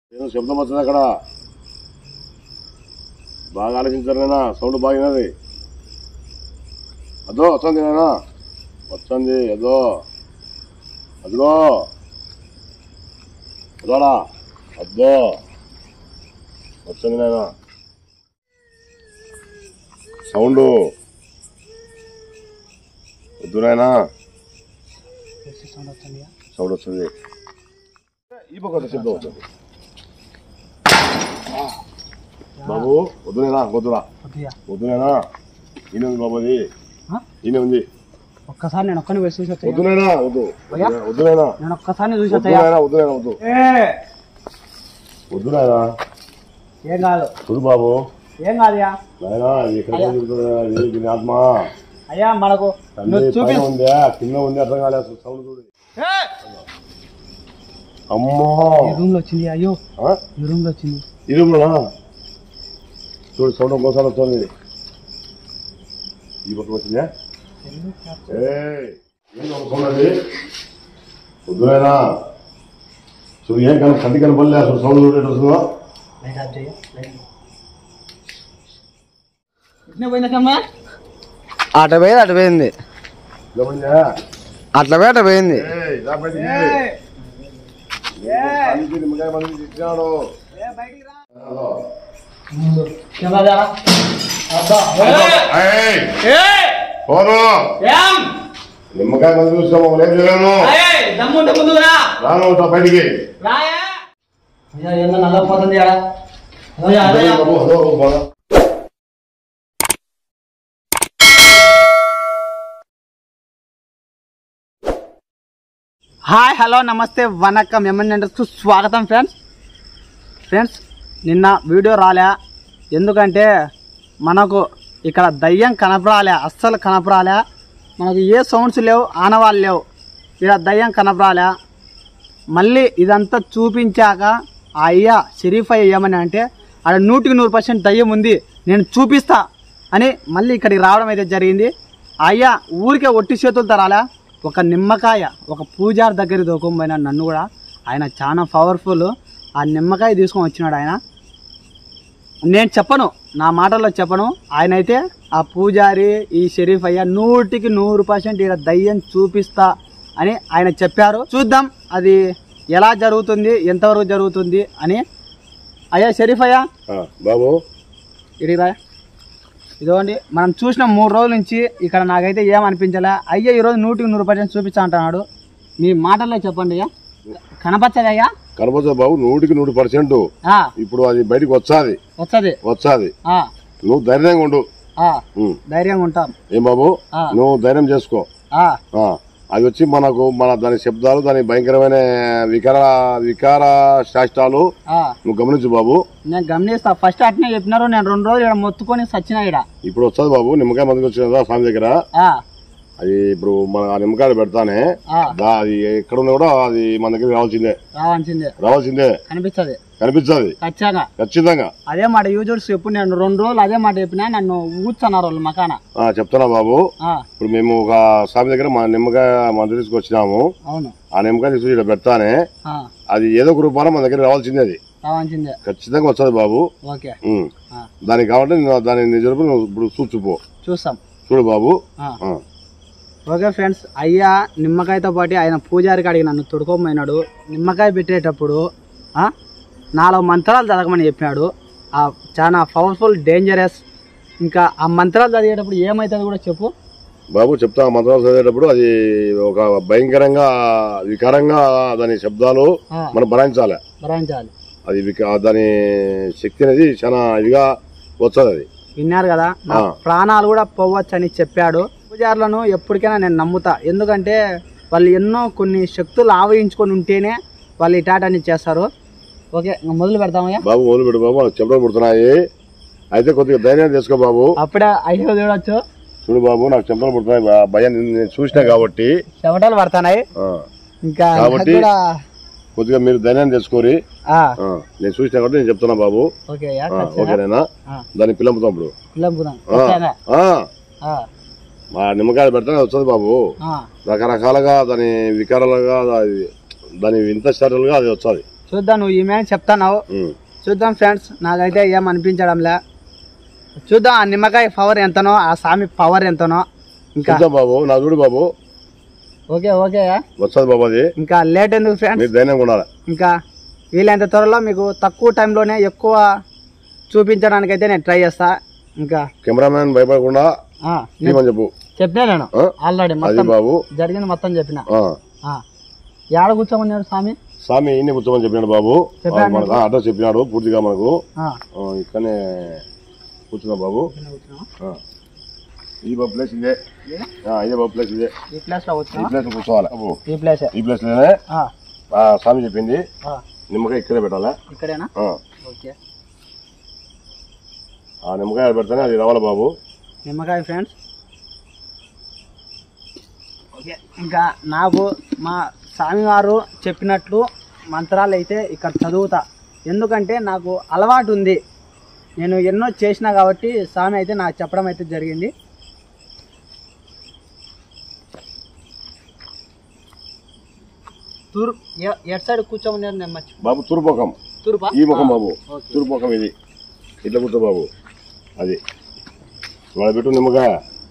ఏదో శబ్దం వచ్చింది అక్కడ బాగా ఆలోచించారు నేనా సౌండ్ బాగినది అదో వస్తుంది నేనా వచ్చింది అదో అదిగో అదోడా అద్దో వచ్చింది నేనా సౌండ్ వద్దు నాయనా సౌండ్ వస్తుంది ఈ పక్క శబ్దం వస్తుంది బాబు వద్దునేనా వద్దురా వద్దునేనా ఈయన ఉంది బాబు అది ఆ? ఈయన ఉంది ఒక్కసారి నేను ఒక్కని పోయి చూసి వచ్చాయి వద్దునేనా వద్దు భయ్యా? వద్దునేనా నేను ఒక్కసారి చూసి వచ్చాయా వద్దునేనా వద్దునేనా వద్దు వద్దునేనా ఏం కాదు చూడు బాబు ఏం కాదుయా నాయనా ఇది ఎక్కడ తిరుగుతుందా? ఇది దీని ఆత్మ అయ్యా మనకు తండ్రి నువ్వు చూపి పైన ఉందా కింద ఉంది అర్థం కాలేదు సౌండ్ చూడు అమ్మో ఈ రూమ్ లో వచ్చింది అయ్యో ఆ? ఈ రూమ్ లో వచ్చింది ఈ రూమ్లోనా చూడు సౌండ్ ఇంకోసారి వస్తుంది ఈ పక్కన వచ్చిందా ఏయ్, ఏంది ఒక సౌండ్ అది వద్దులేనా చూడు ఏం కన కంటి కనపడలే అసలు సౌండ్ చూడేట వస్తుందో లైట్ ఆఫ్ చేయ ఇట్నే పోయిందమ్మా అట పోయింది అటు పోయింది గమనిందా అట్లా పోయి అటు పోయింది ఏయ్, రా బయటికి. తల్లికి నిమ్మకాయ మంది ఇచ్చినాడు హలో. ఏయ్, పోను నిమ్మకాయ మంది చూస్తాము లేదు చేయలేము దమ్ముంటే ముందు రా రాను ఉంటా బయటికి రాయా ఏందో నల్లపోతుంది ఆడ బాబు, హలో, బాబు. హాయ్ హలో నమస్తే వనక్కం ఎంఎన్ఎంటర్స్కు స్వాగతం ఫ్రెండ్స్ ఫ్రెండ్స్ నిన్న వీడియో రాలే ఎందుకంటే మనకు ఇక్కడ దయ్యం కనపరాలే అస్సలు కనపరాలే మనకు ఏ సౌండ్స్ లేవు ఆనవాళ్ళు లేవు ఇక్కడ దయ్యం కనపరాలే మళ్ళీ ఇదంతా చూపించాక ఆ అయ్య షరీఫ్ అయ్య ఏమని అంటే ఆడ నూటికి నూరు పర్సెంట్ దయ్యం ఉంది నేను చూపిస్తా అని మళ్ళీ ఇక్కడికి రావడం అయితే జరిగింది ఆ అయ్య ఊరికే ఒట్టి చేతులతో రాలే ఒక నిమ్మకాయ ఒక పూజారి దగ్గర దూకపోయిన నన్ను కూడా ఆయన చాలా పవర్ఫుల్ ఆ నిమ్మకాయ తీసుకొని వచ్చినాడు ఆయన నేను చెప్పను నా మాటల్లో చెప్పను ఆయన అయితే ఆ పూజారి ఈ షరీఫ్ అయ్య నూటికి నూరు పర్సెంట్ ఇక్కడ దయ్యం చూపిస్తా అని ఆయన చెప్పారు చూద్దాం అది ఎలా జరుగుతుంది ఎంతవరకు జరుగుతుంది అని అయ్యా షరీఫ్ అయ్యా ఆ, బాబు ఇడిరా ఇదిగోండి మనం చూసిన మూడు రోజుల నుంచి ఇక్కడ నాకైతే ఏం అనిపించలే అయ్యా ఈరోజు నూటికి నూరు పర్సెంట్ చూపించా అంటున్నాడు మీ మాటల్లో చెప్పండి అయ్యా కనపచ్చది అయ్యా కనపడుతుంది బాబు నూటికి నూరు పర్సెంట్ ఆ, ఇప్పుడు అది బయటికి వచ్చాది వస్తది వచ్చాది ఆ, నువ్వు ధైర్యంగా ఉండు ఆ, ఉం. ధైర్యంగా ఉంటాం ఏం బాబు ఆ. నువ్వు ధైర్యం చేసుకో ఆ, ఆ, అది వచ్చి మనకు మన దాని శబ్దాలు దాని భయంకరమైన వికార వికార శాస్త్రాలు ఆ. నువ్వు గమనించు బాబు నేను గమనిస్తా ఫస్ట్ అట్నే చెప్పినారు నేను రెండు రోజులు ఇక్కడ మొత్తుకొని సచ్చిన ఇక్కడ ఇప్పుడు వస్తుంది బాబు నిమ్మకాయ మందికి వచ్చిన కదా స్వామి దగ్గర ఆ, అది ఇప్పుడు మన ఆ నిమ్మకాయలు పెడతానే ఆ, దా అది ఎక్కడ ఉన్నా కూడా అది మన దగ్గర రావాల్సిందే రావాల్సిందే రావాల్సిందే కనిపిస్తుంది కనిపించదు ఖచ్చితంగా ఖచ్చితంగా అదే మాట యూజర్స్ ఎప్పుడు నేను రెండు రోజులు అదే మాట చెప్పినా నన్ను ఊచున్నారు వాళ్ళు మకాన ఆ, చెప్తున్నా బాబు ఆ, ఇప్పుడు మేము ఒక స్వామి దగ్గర మా నిమ్మకాయ మంది తీసుకొచ్చినాము అవును ఆ నిమ్మకాయ తీసుకొచ్చి ఇక్కడ పెడతానే ఆ, అది ఏదో ఒక రూపాన మన దగ్గర రావాల్సిందే అది రావాల్సిందే ఖచ్చితంగా వస్తుంది బాబు ఓకే ఉం. ఆ, దానికి కాబట్టి నేను దాని నిజ రూపం నువ్వు ఇప్పుడు చూచుపో చూస్తాం చూడు బాబు ఆ. ఆ. ఓకే ఫ్రెండ్స్ అయ్యా నిమ్మకాయతో పాటు ఆయన పూజారి కాడికి నన్ను తొడుకోమైనాడు నిమ్మకాయ పెట్టేటప్పుడు ఆ, నాలుగు మంత్రాలు చదవమని చెప్పినాడు ఆ చాలా పవర్ఫుల్ డేంజరస్ ఇంకా ఆ మంత్రాలు చదివేటప్పుడు ఏమవుతుంది కూడా చెప్పు బాబు చెప్తా ఆ మంత్రాలు చదివేటప్పుడు అది ఒక భయంకరంగా వికారంగా దాని శబ్దాలు ఆ, మనం భరాయించాలి భరించాలి అది విక- దాని శక్తి అనేది చాలా ఇదిగా వస్తుంది అది విన్నారు కదా నా ఆ. ప్రాణాలు కూడా పోవచ్చు అని చెప్పాడు పూజారులను ఎప్పటికైనా నేను నమ్ముతా ఎందుకంటే వాళ్ళు ఎన్నో కొన్ని శక్తులు ఆవహించుకొని ఉంటేనే వాళ్ళు ఇటాటని చేస్తారు ఓకే ఇంక మొదలు పెడతామయ్యా బాబు మొదలు పెట్టు బాబు నాకు చెప్పడం పుడుతున్నాయి అయితే కొద్దిగా ధైర్యం చేసుకో బాబు అప్పుడే అయ్యో చూడొచ్చు చూడు బాబు నాకు చెప్పడం పుడుతున్నాయి బా- భయం నేను నేను చూసినా కాబట్టి చెమటలు పడుతున్నాయి ఆ, ఇంకా నాకు కాబట్టి- కూడా కొద్దిగా మీరు ధైర్యం చేసుకోరి ఆ, ఆ, నేను చూసినా కాబట్టి నేను చెప్తున్నా బాబు ఓకే యా, ఆ, ఖచ్చితంగా. ఓకేనేనా ఆ, దాన్ని పిల్లముతాం ఇప్పుడు పిల్లంపుదాం. ఆ, ఖచ్చితంగా. ఆ, ఆ, మా నిమ్మకాయలు పెడితేనే వస్తుంది బాబు ఆ, రకరకాలుగా దాని వికారాలుగా అది దాని వింత శారీలుగా అది వస్తుంది చూద్దాం నువ్వు ఈమె అని చెప్తావు ఉమ్. చూద్దాం ఫ్రెండ్స్ నాకైతే ఏం అనిపించడంలే చూద్దాం ఆ నిమ్మకాయ పవర్ ఎంతనో ఆ స్వామి పవర్ ఎంతనో ఇంకా చూద్దాం బాబు నా చూడు బాబు ఓకే ఓకే వస్తుంది బాబు అది ఇంకా లేట్ ఎందుకు ఫ్రెండ్స్ మీరు ధైర్యంగా ఉండాలి ఇంకా వీలైనంత త్వరలో మీకు తక్కువ టైంలోనే ఎక్కువ చూపించడానికి అయితే నేను ట్రై చేస్తా ఇంకా కెమెరామెన్ భయపడకుండా ఆ, తీయమని చెప్పు చెప్పినా నేను ఆ? ఆల్రెడీ అది మొత్తం బాబు జరిగింది మొత్తం చెప్పిన ఆ. ఆ. ఏడ కూర్చోమన్నాడు స్వామి స్వామి ఇన్ని కూర్చోమని చెప్పినాడు బాబు చెప్పాడు మనకు అడ్రస్ చెప్పినాడు పూర్తిగా మనకు ఆ. ఆ, ఇక్కడనే కూర్చున్నా బాబు ఆ. ఈ బాబు ప్లేస్ ఇదే ఆ, ఇదే బాబు ప్లేస్ ఇదే ఈ ప్లేస్ లో ఈ వచ్చినా ప్లేస్ కూర్చోవాలి బాబు ఈ ప్లేస్ ఈ ప్లేస్ లోనే ఆ, స్వామి చెప్పింది నిమ్మకాయ ఇక్కడే పెట్టాలా ఇక్కడేనా ఆ. ఓకే ఆ నిమ్మకాయ పెడితేనే అది రావాలి బాబు నిమ్మకాయ ఫ్రెండ్స్ ఓకే ఇంకా నాకు మా స్వామివారు చెప్పినట్లు మంత్రాలు అయితే ఇక్కడ చదువుతా ఎందుకంటే నాకు అలవాటు ఉంది నేను ఎన్నో చేసినా కాబట్టి స్వామి అయితే నాకు చెప్పడం అయితే జరిగింది తూర్ ఎ- ఎటు సైడ్ కూర్చోమన్నారు నెమ్మచ్చు బాబు తురుముఖం తూర్పా ఈ ముఖం బాబు ఓకే. తురుముఖం ఇది ఇట్లా కూర్చో బాబు అది వాళ్ళ పెట్టు నిమ్మకాయ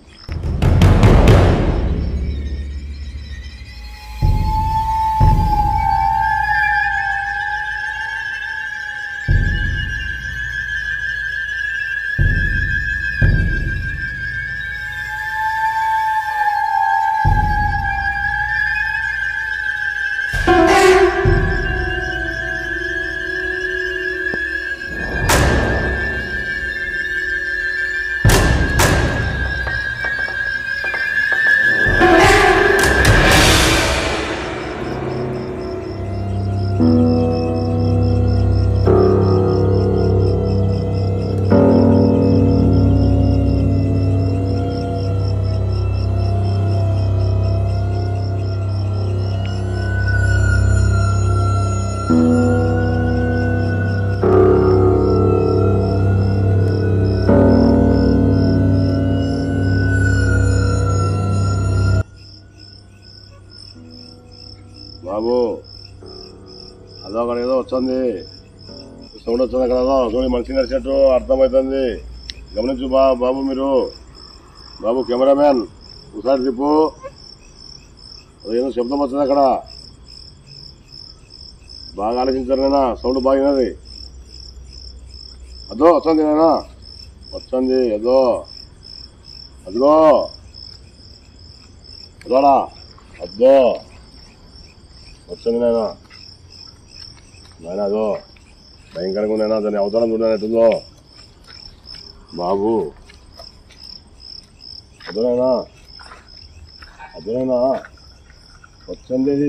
బాబు అదో అక్కడ ఏదో వచ్చింది సౌండ్ వచ్చింది అక్కడ ఏదో చూడండి మనిషి నడిచినట్టు అర్థమవుతుంది గమనించు బా బాబు మీరు బాబు కెమెరామ్యాన్ ఒకసారి తిప్పు అదేదో శబ్దం వచ్చింది అక్కడ బాగా ఆలోచించారు నేనా సౌండ్ బాగినది అదో వచ్చింది నేనా వచ్చింది అదో అదిగో అదోడా అద్దో వచ్చింది నాయన నాయన అదో భయంకరంగా ఉన్నాయన దాని అవతారం చూడనట్టుందో బాబు అదోనైనా అదోనైనా వచ్చింది ఇది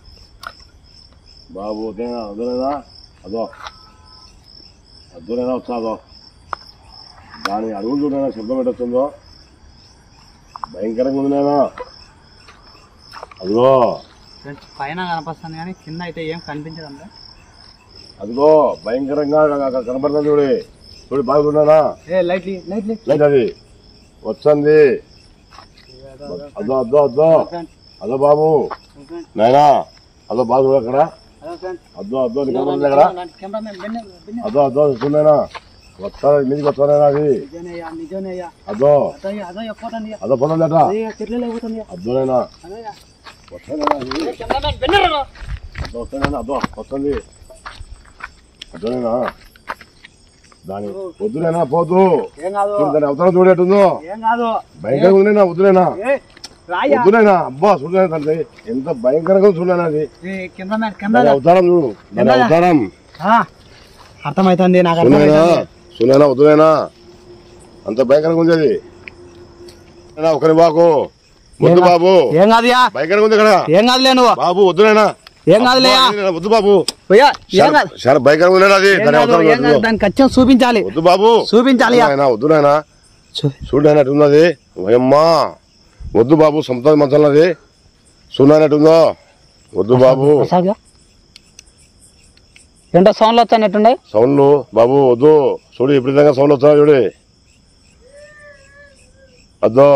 బాబు అదేనా అదోనైనా అదో అదోనైనా వచ్చా అదో దాని అడుగులు చూడైనా శబ్దం పెట్టొచ్చిందో భయంకరంగా ఉంది నాయన అదిగో ఫ్రెండ్స్ పైన కనిపిస్తుంది కానీ కింద అయితే ఏం కనిపించడం లేదు. అదిగో భయంకరంగా క- క- కనపడుతుంది చూడి చూడు బాగా చూడనా ఏ లైట్లీ లైట్లీ లైట్ అది వచ్చింది అదో అదో అదో అదో బాబు నాయనా అదో బాగా చూడు అక్కడ అదో అదో నీకు కనపడుతుంది అక్కడ అదో అదో చూడైనా వస్తాను మీదికి వస్తానైనా అది అదో అదో పొందండి అట అదోనైనా వస్తానైనా అది అదో వస్తానైనా అదో వస్తుంది అదోనైనా దాని వద్దులేనా పోదు ఏం కాదు చూడు దాని అవతల చూడేటుందో ఏం కాదు భయంకరంగా ఉందినా వద్దులేనా ఏ రాయా వద్దులేనా అబ్బా చూడలేనా తండ్రి ఎంత భయంకరంగా చూడలేనా అది ఏ కింద మ్యాన్ కింద దాని అవతారం చూడు దాని కింద. అవతారం ఆ, అర్థమవుతుంది నాకు సునైనా అర్థమవుతుంది సునైనా వద్దులేనా అంత భయంకరంగా ఉంది అది సునైనా ఒకరి బాకు వద్దు బాబు ఏం కాదుయా భయంకరంగా ఉంది ఇక్కడ ఏం కాదులే నువ్వు బాబు వద్దులేనా ఏం కాదులేయా అబ్బా, వద్దు బాబు పోయా ఏం చాలా- కాదు చాలా భయంకరంగా ఉన్నాడు అది ఏం దాని కాదు అవతారం ఏం కాదు చూడు. దాన్ని ఖచ్చితంగా చూపించాలి వద్దు బాబు చూపించాలి నాయనా వద్దు నాయనా చూడనట్టున్నది ఓయమ్మా వద్దు బాబు సొంత మంచాలది చూడనట్టుందో వద్దు బాబు ఏంటో సౌండ్లు వచ్చానట్టుండే సౌండ్లు బాబు వద్దు చూడు ఇప్పుడు విధంగా సౌండ్ వస్తున్నా చూడు అద్దో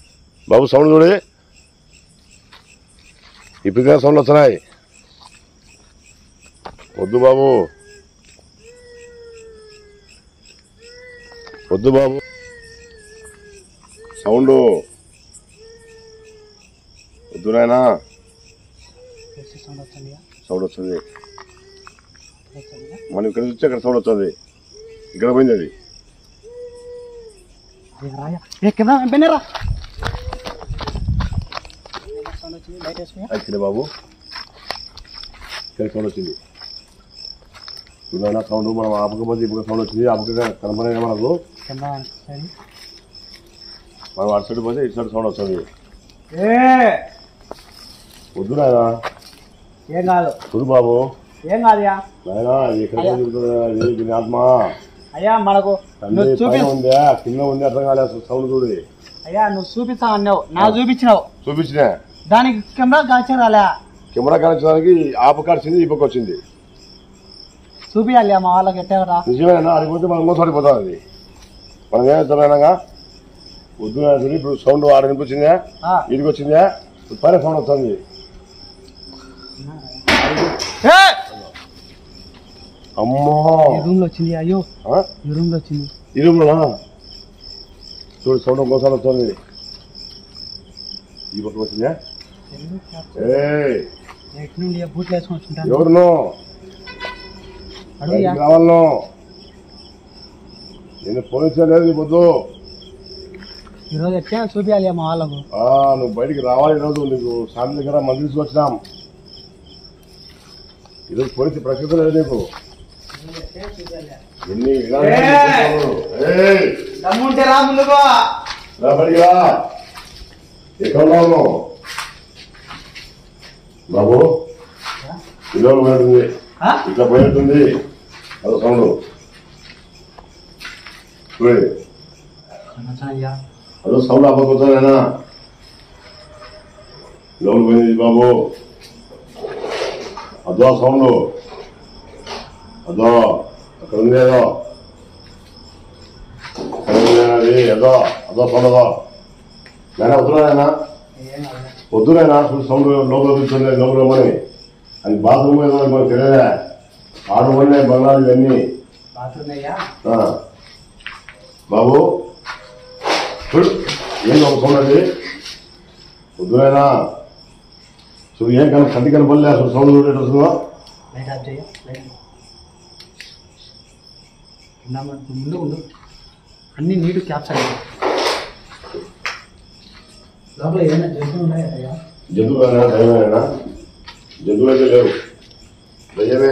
బాబు సౌండ్ చూడు ఇప్పుడు విధంగా సౌండ్ వస్తున్నాయి వద్దు బాబు వద్దు బాబు సౌండ్ వద్దు నాయనా సౌండ్ వస్తుంది మనం ఇక్కడ చూస్తే అక్కడ సౌండ్ వస్తుంది ఇక్కడ పోయింది అది ఏ కెమెరా వెంపనేరా ఇక్కడ బాబు ఇక్కడ సౌండ్ వచ్చింది చూడైనా సౌండ్ మనం ఆపకపోతే ఇప్పుడు సౌండ్ వచ్చింది ఆపక కనపడే మనకు కెమెరా మనం అటు సైడ్ పోతే ఇటు సైడ్ సౌండ్ వస్తుంది ఏ వద్దు నాయనా ఏం కాదు చూడు బాబు ఏం కాదుయా నాయనా ఇది ఎక్కడ తిరుగుతుందా? ఇది దీని ఆత్మ అయ్యా మనకు తండ్రి నువ్వు చూపి పైన ఉందా కింద ఉంది అర్థం కాలేదు సౌండ్ చూడు అయ్యా నువ్వు చూపిస్తావు అన్నావు నాకు చూపించినావు చూపించిన దానికి కెమెరా కాల్చిన రాలే కెమెరా కనెక్చడానికి ఆ పక్క వచ్చింది ఈ పక్క వచ్చింది చూపియాలి మా వాళ్ళకి ఎట్టేవరా నిజమేనా అది పోతే మనం మోసడిపోతాం అది మనం ఏం చేస్తామైనా వద్దు నాయనా, ఇప్పుడు సౌండ్ ఆడ వినిపించిందా ఇదికి వచ్చిందా పైన సౌండ్ వస్తుంది అమ్మో ఈ రూమ్ లో వచ్చింది అయ్యో ఆ? ఈ రూమ్ లో వచ్చింది ఈ రూమ్లోనా చూడు సౌండ్ ఇంకోసారి వస్తుంది ఈ పక్క వచ్చిందా ఏయ్ ఎటు నుండి బూట్లు వేసుకొని వచ్చుంటాను ఎవరును అడుగుయా బయటికి రావాలను నేను పోలీసు లేదు నీ పొద్దు ఈరోజు ఎట్లా చూపియాలి మా వాళ్ళకు ఆ, నువ్వు బయటికి రావాలి ఈరోజు నీకు స్వామి దగ్గర మంది తీసుకొచ్చినాం ఈరోజు పోలీసు ప్రకృతి లేదు నీకు ఎన్ని విధానాలు చేస్తున్నావు? ఏయ్, దమ్ముంటే రా ముందుకో రా బయటికి రా ఎక్కడ ఉన్నావు బాబు ఇదో పోయినట్టుంది ఆ? ఇట్లా పోయినట్టుంది అదో సౌండ్ చూడు అయ్యా అదో సౌండ్ అవ్వకపోతానేనా లోపల పోయింది బాబు అదో సౌండ్ అదో అక్కడ ఉంది ఏదో అక్కడ ఉంది అది ఏదో అదో సౌండ్ అదో నేను వద్దురాయనా ఏం కాదులే. వద్దురాయనా సౌండ్ లోపల కూర్చోండి లోపల పోయి అది బాత్రూమ్ ఏదో మనకు తెలియదా ఆడు ఉన్నాయి బంగారు ఇవన్నీ బాత్రూమ్ అయ్యా ఆ. బాబు చూడు ఏం నవ్వుతున్నది వద్దునైనా చూడు ఏం కన కంటి కనపడలే అసలు సౌండ్ చూడేట వస్తుందో లైట్ ఆఫ్ చేయ లైట్ కింద మన- ముందు ఉండు అన్ని నీటు క్యాప్చర్ అయ్యాయి లోపల ఏమైనా జంతువులు ఉన్నాయా అయ్యా జంతువులైనా దయ్యమేనా జంతువులు అయితే లేవు దయ్యమే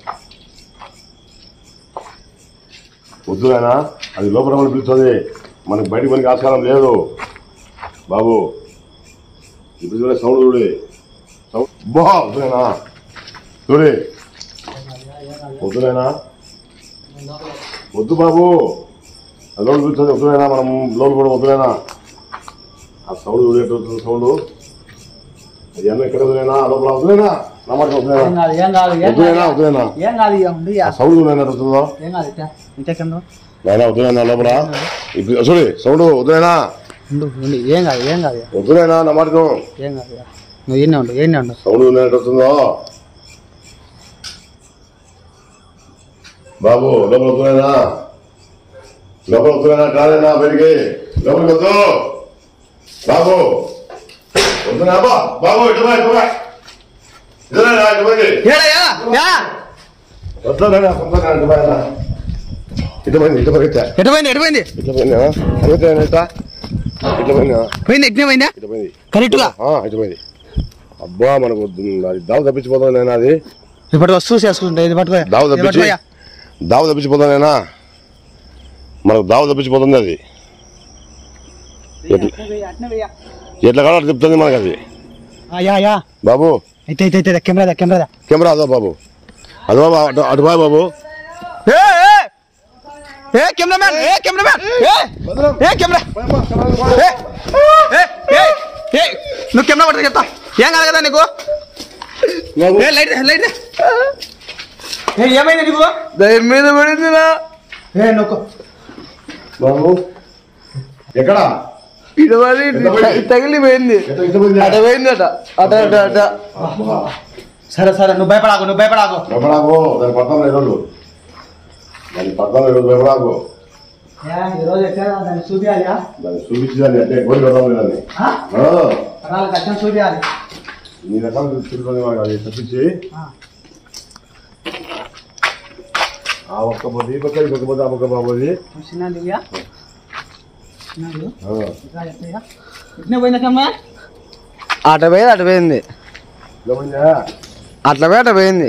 వద్దునైనా అది లోపల మనకు పిలుస్తుంది మనకి బయటికి మనకి ఆస్కారం లేదు బాబు ఇప్పుడు చూడే సౌండ్ చూడే సౌండ్ బా వద్దునైనా చూడే వద్దునైనా వద్దు బాబు అది లోపల పిలుస్తుంది వద్దునైనా మనం లోపల కూడా వద్దునైనా ఆ సౌండ్ చూడేటువంటి సౌండ్ అది అన్న ఎక్కడ వద్దునైనా లోపల వద్దునైనా నా మాట ఏం వద్దునైనా కాదు ఏం కాదు ఏం వద్దునైనా కాదు వద్దునైనా ఏం కాదు ఇక ఉండు ఇక. ఆ సౌండ్ చూడైనా వస్తుందో ఏం కాదు ఇట్లా ఇంతే కింద నాయనా వద్దునైనా లోపల ఇప్పుడు చూడు సౌండ్ వద్దునైనా ఉండు ఉండు ఏం కాదు ఏం కాదు ఇక. వద్దునైనా నా మాట విను. ఏం కాదు ఇక. నువ్వు ఎన్నే ఉండు ఎన్నే ఉండు సౌండ్ ఉన్నట్టు వస్తుందో బాబు లోపల వద్దునైనా లోపల వద్దునైనా కాదైనా బయటికి లోపలికి వద్దు బాబు వద్దునా బా బాబు ఇటు బా, ఇటు బా. ఇటురా, ఇటు బయటికి. ఏడయ్యా యా వద్దునైనా, వద్దునైనా, ఇటు బా, ఇటు బా. ఇటు పోయింది ఇటు పరిగెత్తా ఎటుపోయింది ఎటుపోయింది ఇట్లా పోయినా పరిగెత్తా ఇట్లా ఇట్లా పోయినా పోయింది ఎట్నే పోయిందా ఇట్లా పోయింది కరెక్ట్గా ఆ, ఇటు పోయింది అబ్బా మనకు వద్దు, అది దావు తప్పించిపోతాను నేను అది ఇప్పటి వస్తువు చేసుకుంటా ఇది పట్టుకో దావు ఇది తప్పించి పట్టుకోయా. దావు తప్పించిపోతాను నేనా మనకు దావు తప్పించిపోతుంది అది ఎట్లా అట్నే వెయ్యి, అట్నే వెయ్యి. ఎట్లా కావాలో చెప్తుంది మనకు అది ఆ, యా యా బాబు అయితే అయితే అయితే కెమెరా కెమెరా కెమెరా అదో బాబు అదో బాబు అటు అటు బాయ్ బాబు ఏ ఏ ఏ కెమెరామ్యాన్ ఏ కెమెరామ్యాన్ ఏ ఏ కెమెరా ఏ ఏ ఏ ఏ నువ్వు కెమెరా పట్టుకు చెప్తా ఏం కాదు కదా నీకు ఏ లైట్ లైట్ ఏ ఏమైంది నీకు దయ్యం మీద పడిందిరా ఏ నొక్కు బాబు ఎక్కడ ఇడవలి తగిలిపోయింది ఎట్లా ఇటు పోయింది? అట పోయిందట అట అట అట అబ్బా. సరే సరే నువ్వు భయపడాకు నువ్వు భయపడాకు భయపడాకు దాని పడతాం ఈరోజు దాని పడతాం ఈరోజు భయపడాకు ఏ, ఈరోజు ఎట్లా దాన్ని చూపించాలి దాన్ని చూపించేదాన్ని అంటే కోరి పెడతాం దాన్ని ఆ, కష్టం చూపించాలి నీ రకాలు తిరుగుతుంది మనకు అది తప్పించి ఆ. ఆ ఒక్క పోతే ఈ పక్క ఈ పక్క పోతే ఆ పక్క బాబోది చిన్న దివ్యా చిన్నది ఇంకా ఎట్లయ్యా ఇట్నే పోయిందమ్మా అటు పోయింది అటు పోయింది అట్లా పోయి అటు పోయింది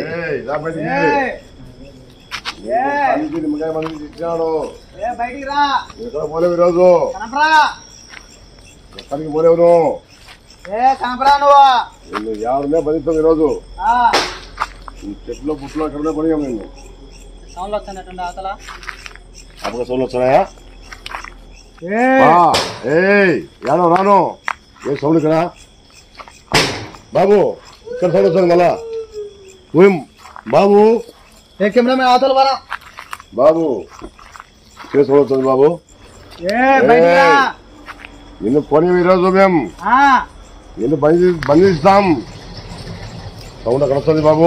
నిమ్మకాయ మంది ఇచ్చినాడు ఏ బయటికి రా ఎక్కడ పోలేవు ఈరోజు కనపరా ఎక్కడికి పోలేవు నువ్వు ఏ కనపరా నువ్వు నిన్ను ఎవరినే బంధిస్తాం ఈరోజు ఆ, ఈ చెట్లో పుట్లో ఎక్కడనే పడిగాం నిన్ను సౌండ్లు వస్తున్నట్టుండే అవతల అప్పుడు సోళ్ళు వస్తున్నాయా ఏ ఏయ్ రాను రాను ఏ సౌండ్ ఇక్కడ బాబు ఇక్కడ సౌండ్ వస్తుంది మళ్ళా ఓం బాబు ఏ కెమెరా అవతల వరా బాబు ఇక్కడ సౌండ్ వస్తుంది బాబు ఏ బయటికి రా నిన్ను కొని ఈరోజు మేము ఆ, నిన్ను బంధి బంధిస్తాం సౌండ్ అక్కడ వస్తుంది బాబు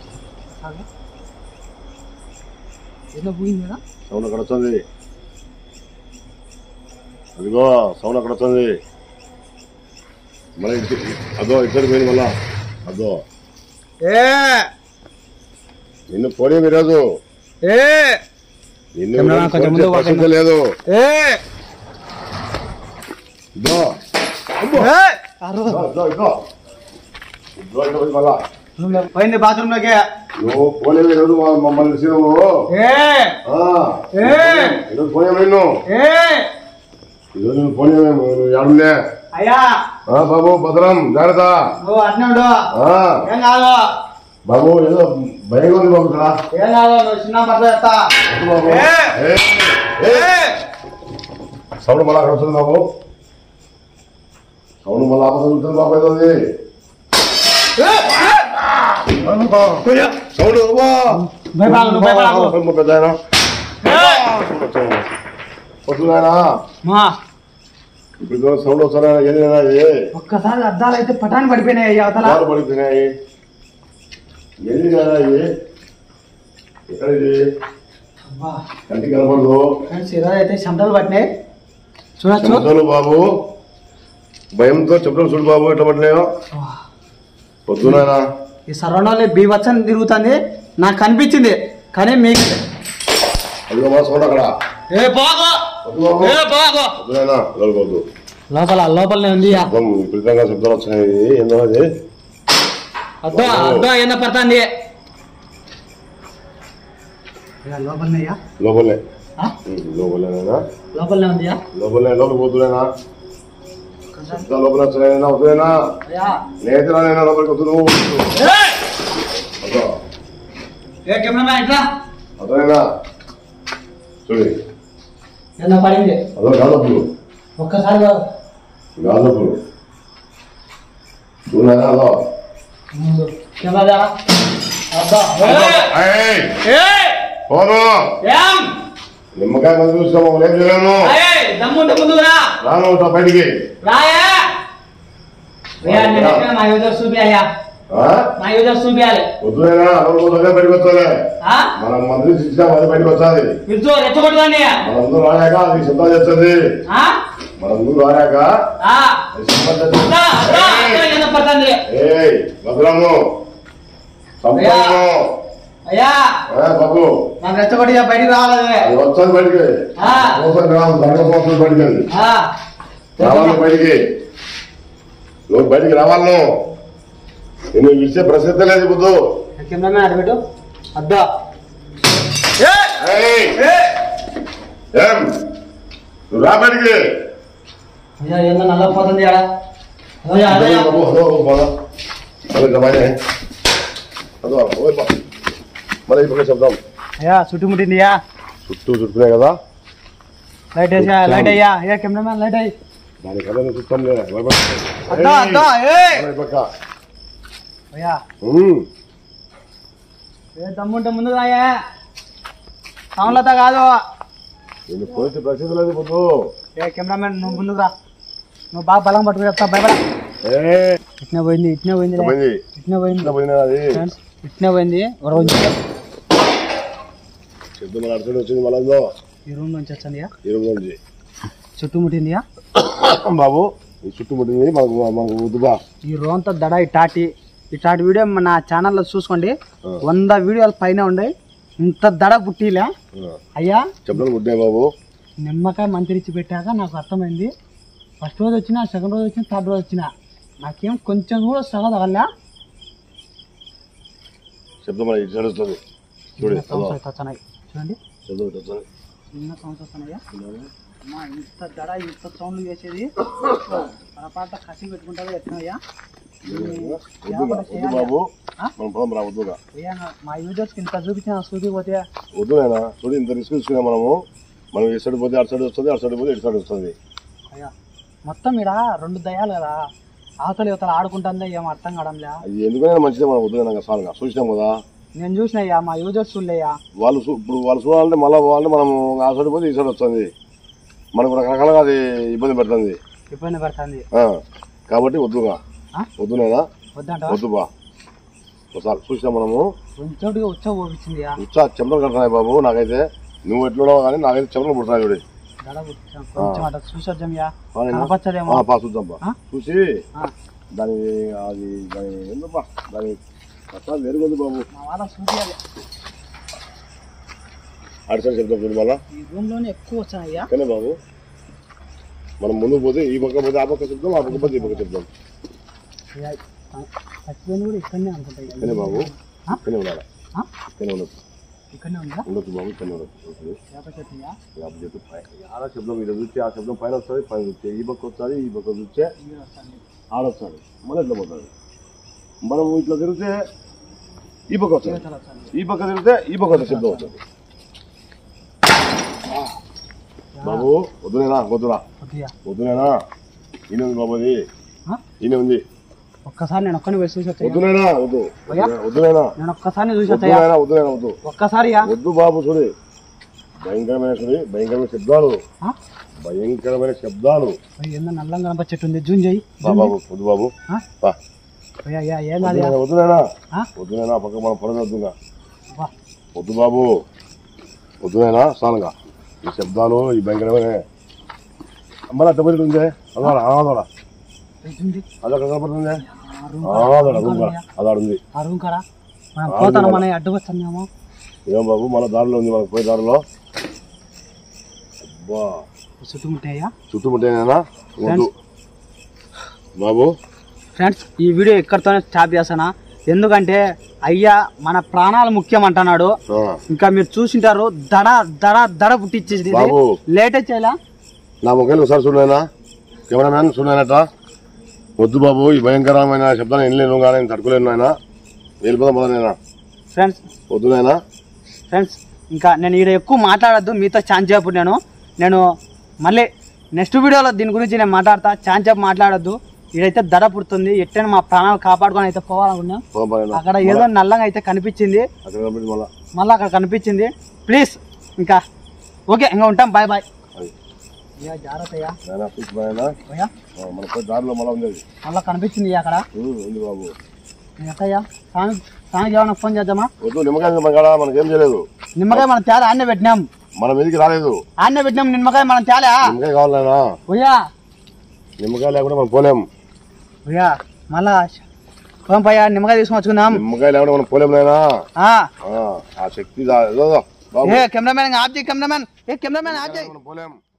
ఏదో పోయింది కదా సౌండ్ అక్కడ వస్తుంది అదిగో సౌండ్ అక్కడ వస్తుంది మళ్ళీ ఇటు- అదో ఇక్కడ పోయింది మళ్ళా అదో ఏ నిన్ను పోనీ ఈరోజు ఏ నిన్ను కెమెరా ఈరోజు కొంచెం పోనిచే ముందుకు ప్రసక్తే లేదు ఏ ఇదో ఏ అరవ. ఇదో ఇదో ఇదో ఇదో ఇదో పోయి మళ్ళా పోయింది బాత్రూమ్ లోకి నువ్వు పోనీ ఈరోజు మా- మమ్మల్ని తెలిసి నువ్వు ఏ ఆ, ఏ ఈరోజు పోనీ నిన్ను ఏ ఈరోజు నువ్వు పోనీ నువ్వు ఏడుండే అయ్యా ఆ, బాబు భద్రం జాగ్రత్త నువ్వు అట్నుండు ఆ, ఏం కాదు బాబు ఏదో భయంగా ఉంది బాబు ఇక్కడ ఏం కాదు నువ్వు చిన్న పట్ల చెప్తా వద్దు బాబు ఏ! ఏ, ఏ. సౌండ్ మళ్ళా అక్కడ వస్తుంది బాబు సౌండ్ మళ్ళా ఆపద ఉంటుంది బాబు ఏదో అది. సౌండ్ బాబా. భయపడకు, నువ్వు భయపడకు. బాబు, పెద్ద ఆయన. వస్తుంది ఆయన. మా ఇప్పుడు ఇదో సౌండ్ వస్తారా ఏదైనా ఏ ఒక్కసారి అద్దాలు అయితే పటాన్ని పడిపోయినాయి అయ్యా అవతల వారు పడిపోయినాయి ఎన్ని కదా ఇది ఎక్కడ ఇది అబ్బా, కంటికి కనపడదు ఫ్రెండ్స్ ఈరోజు అయితే చెమటలు పట్టినాయి చూడొచ్చు చెమటలు బాబు భయంతో చెప్పడం చూడు బాబు ఎట్లా పట్టినాయో పొద్దున ఈ సరౌండ్లో బీభత్సం తిరుగుతుంది నాకు కనిపించింది కానీ మీకు అదిగో మా సౌండ్ అక్కడ ఏ బాగో వద్దు బాబు ఏ బాగో పొద్దునైనా వెళ్ళకూడదు లోపల లోపలనే ఉంది శబ్దం విపరీతంగా శబ్దాలు వచ్చినాయి ఏందో అది అద్దో అద్దో ఎన్న పడుతుంది లోపలనే లోపలే ఉం, లోపలేనా లోపలనే ఉందియా లోపలే లోపల పోతులేనా శబ్దాలు లోపల వచ్చినాయినా వద్దులేనా అయ్యా నేతరానైనా లోపలికి వద్దు నువ్వు వద్దు. అదో ఏ కెమెరా ఇట్లా అదైనా చూడు ఎన్న పడింది అదో గాదప్పుడు ఒక్కసారి గాదప్పుడు చూడనా అదో ముందు కెమెరా అద్దో ఏయ్ ఏయ్ పోను ఏం నిమ్మకాయ మంది చూస్తాము ఏం చేయలేను ఏయ్ దమ్ముంటే ముందుకు రా రాను ఉంటా బయటికి రాయా అయ్యా నేను చెప్పిన మా యూజర్ చూపియాలి ఆ? మా యూజర్ చూపియాలి వద్దులేనా అదో పోతుందే బయటకు వచ్చాలే ఆ? మనం మంది ఇచ్చాం అది బయటకు వచ్చాది ఇద్దు రెచ్చగొట్టుదాన్ని మన ముందు రాయాక అది శబ్దం చేస్తుంది ఆ? మన ముందు రాయాక ఆ? అది శబ్దం చేస్తుంది. అద్దా, అద్దా, అద్దా, ఎన్న పడుతుంది ఏయ్ భద్రము సంపన్ను అయ్యా ఏ బాబు నాకు రెచ్చగొట్టి ఇక బయటికి రావాలి అది వచ్చాది బయటికి ఆ. కోసం రాదు దండ కోసం బయటికి అది. ఆ. రావాలి బయటికి నువ్వు బయటికి రావాలి నువ్వు నేను ఇచ్చే ప్రసిద్ధి లేదు బుద్ధు కెమెరామెన్ అటు పెట్టు అద్దా ఏయ్! ఏం నువ్వు రా బయటికి అయ్యా ఏందో నల్లపోతుంది ఆడ అయ్యా అదో, అదయ్యా అదో, అదో, బాగా. అదో, ఇంకా బాగానే. అదో, ఓయ్ బా. మళ్ళీ ఇప్పుడు చెప్దాం అయ్యా చుట్టుముట్టిందియా చుట్టూ చుట్టుకున్నాయి కదా లైట్ వేసా లైట్ అయ్యా అయ్యా కెమెరామెన్ లైట్ అయ్యి దానికన్నా నేను చూస్తాం లేదా అద్దా అద్దా ఏయ్ అయ్యా ఉమ్. ఏ దమ్ముంటే ముందుకు రాయా సౌండ్లతో కాదు నేను పోతే ప్రసిద్ధి లేదు బుద్ధు ఏ కెమెరామెన్ నువ్వు ముందుకు రా నువ్వు బాగా బలం పట్టుకు చెప్తా భయపడ ఏ ఇట్నే పోయింది ఇట్నే పోయింది ఇట్లా పోయింది ఇట్నే పోయింది ఇట్లా పోయింది అది ఫ్రెండ్స్ ఇట్నే పోయింది ఒక రోజు శబ్దం మన అడుగుతుంటే వచ్చింది మళ్ళీ ఉందో ఈ రూమ్ నుంచి వచ్చిందిగా ఇరవై నుంచి చుట్టుముట్టిందిగా బాబు ఈ చుట్టుముట్టింది మనకు మనకు వద్దుబా ఈ రోంత దడ ఇటాటి ఇటాటి వీడియో మన ఛానల్లో చూసుకోండి వంద వీడియోల పైన ఉన్నాయి ఇంత దడ పుట్టిలే అయ్యా చెప్తాను గుడ్డే బాబు నిమ్మకాయ మంత్రిచ్చి పెట్టాక నాకు అర్థమైంది ఫస్ట్ రోజు వచ్చిన సెకండ్ రోజు వచ్చిన థర్డ్ రోజు వచ్చిన నాకేం కొంచెం కూడా సగ తగలే శబ్దం మన ఇటు సైడ్ వస్తుంది చూడు చిన్న సౌండ్స్ అయితే వస్తున్నాయి చూడండి శబ్దం ఇటు వస్తుంది చిన్న సౌండ్స్ వస్తున్నాయా అమ్మా ఇంత దడ ఇంత సౌండ్లు చేసేది పొరపాట కసి పెట్టుకుంటారు ఎట్లయ్యా వద్దుగా వద్దు బాబు మనం పొలం రా వద్దుగా అయ్యా నా- మా యూజర్స్కి ఇంత చూపించిన సూది పోతే వద్దు నాయనా చూడు ఇంత రిస్క్ తీసుకున్నాం మనము మనం ఈ సైడ్ పోతే అటు సైడ్ వస్తుంది అటు సైడ్ పోతే ఇటు సైడ్ వస్తుంది అయ్యా మొత్తం ఇక్కడ రెండు దయాలు కదా అవతల యువతలు ఆడుకుంటుందో ఏం అర్థం కావడంలే అది ఎందుకైనా మంచిదే మనం వద్దు నాకు సార్ చూసినాం కదా నేను చూసినయ్యా మా యూజర్స్ చూడలేయ్యా వాళ్ళు చూ- ఇప్పుడు వాళ్ళు చూడాలంటే మళ్ళీ పోవాలంటే మనం ఆ సైడ్ పోతే ఈ సైడ్ వస్తుంది మనకు రకరకాలుగా అది ఇబ్బంది పెడుతుంది ఇబ్బంది పడుతుంది ఆ, కాబట్టి వద్దుగా ఆ? వద్దునైనా వద్దంట వద్దు బా ఒకసారి చూసినాం మనము కొంచెం ఉత్సవం పోపించింది ఉత్సాహ చెమటలు కడుతున్నాయి బాబు నాకైతే నువ్వు ఎట్లున్నావు కానీ నాకైతే చెమటలు పుడుతున్నాయి చూడు దడ పుట్టించాం. కొంచెం అట్లా చూసొద్దాంయా ఆ, నేను- కనపచ్చదేమో ఆ, పా చూద్దాం బా ఆ? చూసి ఆ, దాని అది దాని ఎందుకు దాని కష్టాలు వేరుగొంది బాబు మా వాళ్ళ చూపించాలి అడిసరి చెప్తాం చూడు మళ్ళా ఈ రూమ్ లోనే ఎక్కువ వచ్చానయ్యా కానీ బాబు మనం ముందుకు పోతే ఈ పక్క పోతే ఆ పక్క చెప్తాం ఆ పక్క పోతే ఈ పక్క చెప్తాం చచ్చిపోయిన కూడా ఇక్కడనే అనుకుంటా ఇక. కానీ బాబు ఆ? ఇక్కడే ఉండాలి ఆ? ఇక్కడే ఉండొచ్చు ఇక్కడనే ఉందా ఉండొచ్చు బాబు ఇక్కడే ఉండొచ్చు ఓకే. వేప చెట్టుయా వేప చెట్టు పై ఆడ శబ్దం ఇక్కడ చూస్తే ఆ శబ్దం పైన వస్తుంది పైన చూస్తే ఈ పక్క వస్తుంది ఈ పక్క చూస్తే మీరు వస్తాను ఆడొస్తాడు మళ్ళీ ఇట్లా పోతాడు మనం ఇట్లా తిరిగితే ఈ పక్క వస్తుంది యువతలు వస్తాను ఈ పక్క తిరిగితే ఈ పక్క వస్తుంది శబ్దం వస్తుంది బాబు వద్దునేనా వద్దురా కొద్దిగా వద్దునేనా ఈయన ఉంది బాబు అది ఆ? ఈయన ఉంది ఒక్కసారి నేను ఒక్కని పోయి చూసి వచ్చాయా వద్దునేనా వద్దు అయ్యా? వద్దునేనా నేను ఒక్కసారి చూసి వచ్చాయా వద్దునేనా వద్దునేనా వద్దు ఒక్కసారియా వద్దు బాబు చూడు భయంకరమైన చూడు భయంకరమైన శబ్దాలు ఆ? భయంకరమైన శబ్దాలు అయ్య, ఏందో నల్లంగా కనప చెట్టు ఉంది జూన్ చేయి బా బాబు వద్దు బాబు ఆ? బా అయ్యా అయ్యా ఏం కాదు వద్దునేనా వద్దునేనా ఆ? వద్దునేనా పక్క మనం పొరగొద్దుగా బా వద్దు బాబు వద్దునేనా సాలుగా ఈ శబ్దాలు ఈ భయంకరమైన అమ్మ అట్టబడి ఉందే అదోడ అదోడ ఏయ్, జూన్ చేయి. అదొక కనపడుతుంది ఆ రూమ్ అదోడ రూమ్ కాడ అదాడు ఉంది ఆ రూమ్ కారా మనం పోతాను మన అడ్డు వస్తున్నామో ఏం బాబు మన దారిలో ఉంది మనకు పోయే దారిలో అబ్బా చుట్టుముట్టాయా చుట్టుముట్టేనా వద్దు బాబు ఫ్రెండ్స్ ఈ వీడియో ఇక్కడితోనే స్టాప్ చేస్తానా ఎందుకంటే అయ్యా మన ప్రాణాలు ముఖ్యం అంటున్నాడు ఆ, ఇంకా మీరు చూసింటారు దడ దడ దడ పుట్టించేది బాబు. లేటే చేయలా నా మొక్కలు ఒకసారి చూడలేనా కెమెరామ్యాన్ చూడలేనట వద్దు బాబు ఈ భయంకరమైన శబ్దాన్ని వెళ్ళలేను కానీ నేను తట్టుకోలేను నాయన వెళ్ళిపోదాం మొదలైనా ఫ్రెండ్స్ వద్దు నాయనా ఫ్రెండ్స్ ఇంకా నేను ఇక్కడ ఎక్కువ మాట్లాడద్దు మీతో ఛాన్స్ చెప్పు నేను నేను మళ్ళీ నెక్స్ట్ వీడియోలో దీని గురించి నేను మాట్లాడతా ఛాన్స్ చెప్పు మాట్లాడద్దు ఇదైతే దడ పుడుతుంది ఎట్టైనా మా ప్రాణాలు కాపాడుకొని అయితే పోవాలనుకున్నాం పోదాం పైన. అక్కడ ఏదో నల్లంగా అయితే కనిపించింది అక్కడ కనపడి మళ్ళా మళ్ళీ అక్కడ కనిపించింది ప్లీజ్ ఇంకా ఓకే ఇంకా ఉంటాం బాయ్ బాయ్ అది. అయ్యా జాగ్రత్త అయ్యా నాయనా చూసి నాయనా అయ్యా ఆ, మన పోయి దారిలో మళ్ళా ఉంది అది మళ్ళీ కనిపించింది అక్కడ ఉమ్, ఉంది బాబు నేను ఎట్టయ్యా స్వామి స్వామికి ఏమైనా ఫోన్ చేద్దామా వద్దు నిమ్మకాయ మన కాడ మనకేం చేయలేదు నిమ్మకాయ మనం తేలా ఆన్నే పెట్టినాం మన మీదకి రాలేదు ఆన్నే పెట్టినాం నిమ్మకాయ మనం తేలా నిమ్మకాయ కావాలి నాయనా పోయా నిమ్మకాయ లేకుండా మనం పోలేం పోయా మళ్ళా పోం పోయా నిమ్మకాయ తీసుకొని వచ్చుకుందాం నిమ్మకాయ లేకుండా మనం పోలేం నాయనా ఆ. ఆ, ఆ శక్తి దా- ఏదో బాబు ఏ కెమెరామెన్ ఆప్ చేయి కెమెరామెన్ ఏ కెమెరామెన్ ఆప్ చేయి మనం పోలేం